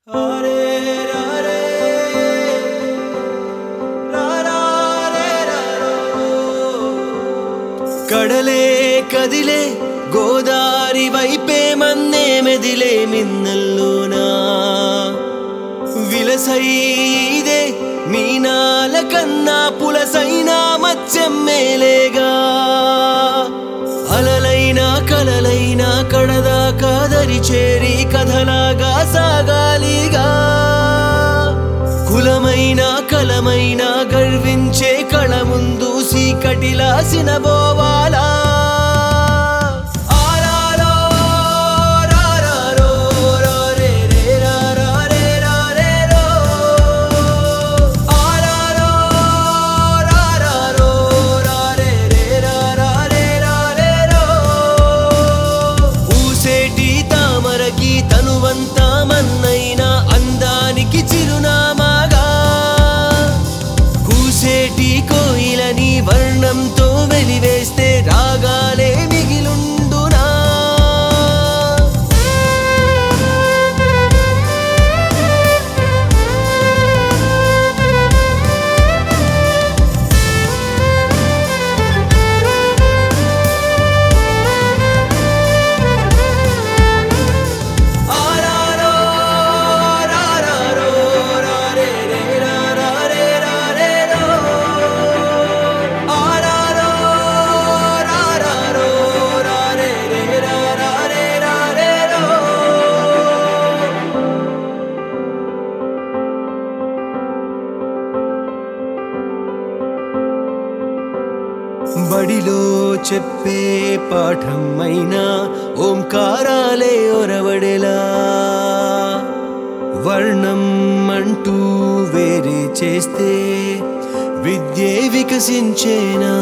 కడలే కదిలే గోదారి వైపే మన్నే మెదిలే మిన్నల్లోనా విలసైదే మీనాల కన్నా పులసైనా మత్స్యమ్మేలేగా అలలైనా కలలైనా కడదాకా దరి చేరి కథలాగా సాగాలిగా కులమైన కలమైన గర్వించే కళ ముందు సీకటిలా సినబోవాలా ఆరారో, రారారో, రారే రే రారా రే రారే రో. ఆరారో, రారారో, రారే రే రారా రే రారే రో. ఊసేటి తామరకి తనువంతా మన్నైనా అందానికి చిరునామాగా కూసేటి కోయిలని వర్ణంతో వెలివేస్తే రాగాలే మిగిలుండునా ఆరారో, రారారో, రారే రే రారా రే రారే రో. ఆరారో, రారారో, రారే రే రారా రే రారే రో. బడిలో చెప్పే పాఠం అయినా ఓంకారాలే ఒరవడెలా వర్ణం అంటూ వేరే చేస్తే విద్యే వికసించేనా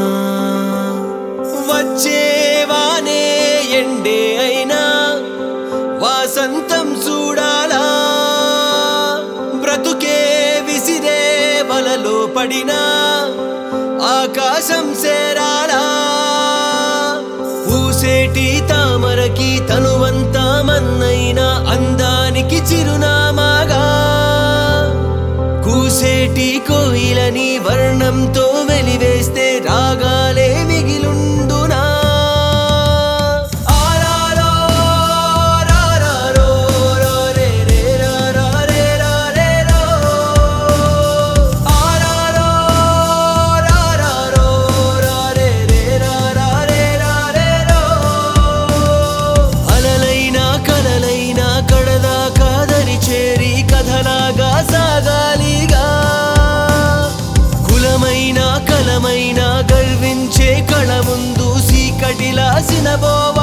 వచ్చేవానే ఎండే అయినా వాసంతం చూడాలా బ్రతుకే విసిరే వలలో పడినా ఆకాశం సేరాలా పూసేటి తామరకి తనువంతా మన్నైనా అందానికి చిరునామాగా కూసేటి కోయిలని వర్ణంతో వెలివేస్తే రాగాలే మిగిలుండునా ఆరారో, రారారో, రారే రే రారా రే రారే రో. ఆరారో, రారారో, రారే రే రారా రే రారే రో. అలలైనా కలలైనా కడదాకా దరి చేరి కథలాగా సాగాలిగా కులమైన కలమైన గర్వించే కళ ముందు సీకటిలా సినబోవ